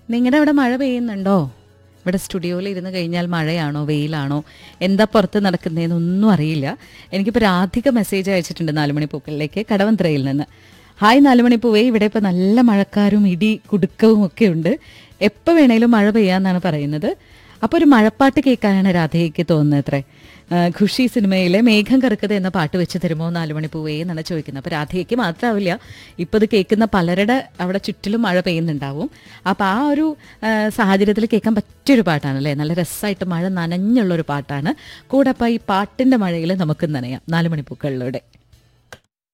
നിങ്ങളുടെ അവിടെ മഴ പെയ്യുന്നുണ്ടോ ഇവിടെ സ്റ്റുഡിയോയിൽ ഇരുന്ന് കഴിഞ്ഞാൽ മഴയാണോ വെയിലാണോ എന്താ പുറത്ത് നടക്കുന്നതെന്നൊന്നും അറിയില്ല എനിക്കിപ്പോൾ രാധിക മെസ്സേജ് അയച്ചിട്ടുണ്ട് നാലുമണി പൂക്കളിലേക്ക് കടവന്ത്രയിൽ നിന്ന് ഹായ് നാലുമണി പൂവേ ഇവിടെ ഇപ്പോൾ നല്ല മഴക്കാരും ഇടി കുടുക്കവും ഒക്കെ ഉണ്ട് എപ്പോൾ വേണേലും മഴ പെയ്യാന്നാണ് പറയുന്നത് അപ്പോൾ ഒരു മഴപ്പാട്ട് കേൾക്കാനാണ് രാധയ്ക്ക് തോന്നുന്നത് അത്രേ ആ, ഖുഷി സിനിമയിലെ മേഘം കറുക്കത് എന്ന പാട്ട് വെച്ച് തരുമോ നാലുമണി പൂവേ എന്നാണ് ചോദിക്കുന്നത് അപ്പോൾ രാധയ്ക്ക് മാത്രമാവില്ല ഇപ്പോൾ ഇത് കേൾക്കുന്ന പലരുടെ അവിടെ ചുറ്റിലും മഴ പെയ്യുന്നുണ്ടാവും അപ്പോൾ ആ ഒരു ആ, സാഹചര്യത്തിൽ കേൾക്കാൻ പറ്റിയൊരു പാട്ടാണ് അല്ലേ നല്ല രസമായിട്ട് മഴ നനഞ്ഞുള്ളൊരു പാട്ടാണ് കൂടെ അപ്പോൾ ഈ പാട്ടിൻ്റെ മഴയിൽ നമുക്ക് നനയാം നാലുമണി പൂക്കളിലൂടെ